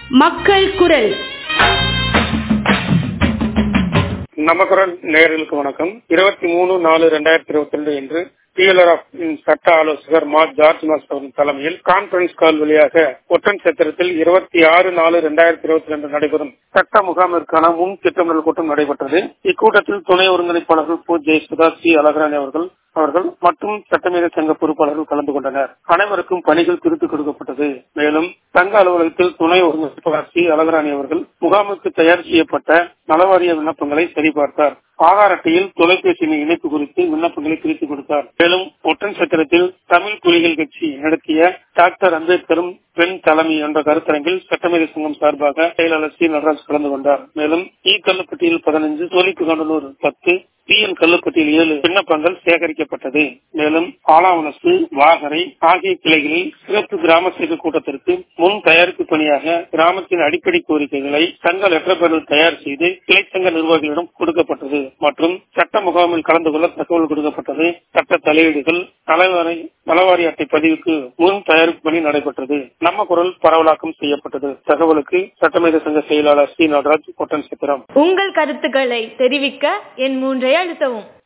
மக்கள் குரல் நமக்குரல் நேயர்களுக்கு வணக்கம் இருபத்தி மூணு நாலு ரெண்டாயிரத்தி இருபத்தி ரெண்டு என்று டிஎல்ஆர் ஆஃப் சட்ட ஆலோசகர் மா ஜார்ஜ் மாஸ் அவர்கள் தலைமையில் கான்பரன்ஸ் கால் வழியாக ஒட்டன் சத்திரத்தில் இருபத்தி ஆறு நாலு ரெண்டாயிரத்தி இருபத்தி ரெண்டு நடைபெறும் சட்ட முகாமிற்கான முன் திட்டமிடல் கூட்டம் நடைபெற்றது இக்கூட்டத்தில் துணை ஒருங்கிணைப்பாளர்கள் பூ ஜெயசுதா சி அழகராணி அவர்கள் அவர்கள் மற்றும் சட்டமேத சங்க பொறுப்பாளர்கள் கலந்து கொண்டனர் அனைவருக்கும் பணிகள் பிரித்துக் கொடுக்கப்பட்டது மேலும் சங்க அலுவலகத்தில் துணை ஒருங்கிணைப்பாளர் சி அழகராணி அவர்கள் முகாமுக்கு தயார் செய்யப்பட்ட நலவாரிய விண்ணப்பங்களை சரிபார்த்தார் ஆதார் அட்டையில் தொலைபேசியின் இணைப்பு குறித்து விண்ணப்பங்களை பிரித்துக் கொடுத்தார் மேலும் ஒட்டன் சத்திரத்தில் தமிழ் புலிகள் கட்சி நடத்திய டாக்டர் அம்பேத்கரும் பெண் தலைமை என்ற கருத்தரங்கில் சட்டமேதை சங்கம் சார்பாக செயலாளர் சி நடராஜ் கலந்து கொண்டார் மேலும் இ கல்லுப்பட்டியில் பதினஞ்சு சோழிப்பு கண்டனூர் பத்து பி என் கல்லுப்பட்டியில் ஏழு விண்ணப்பங்கள் சேகரிக்கப்பட்டது மேலும் ஆலாவனசு வாகரை ஆகிய கிளைகளில் சிறப்பு கிராம சேவை கூட்டத்திற்கு முன் தயாரிப்பு பணியாக கிராமத்தின் அடிப்படை கோரிக்கைகளை சங்க லெட்டர் பேரில் தயார் செய்து கிளை சங்க நிர்வாகிகளிடம் கொடுக்கப்பட்டது மற்றும் சட்ட முகாமில் கலந்து கொள்ள தகவல் கொடுக்கப்பட்டது சட்ட தலையீடுகள் நலவாரி நலவாரி அட்டை பதிவுக்கு முன் தயாரிப்பு பணி நடைபெற்றது நம்ம குரல் பரவலாக்கம் செய்யப்பட்டது தகவலுக்கு சட்டமேத சங்க செயலாளர் சி நடராஜ் கொட்டன் சித்திரம் உங்கள் கருத்துக்களை தெரிவிக்க என் மூன்றை அழுத்தவும்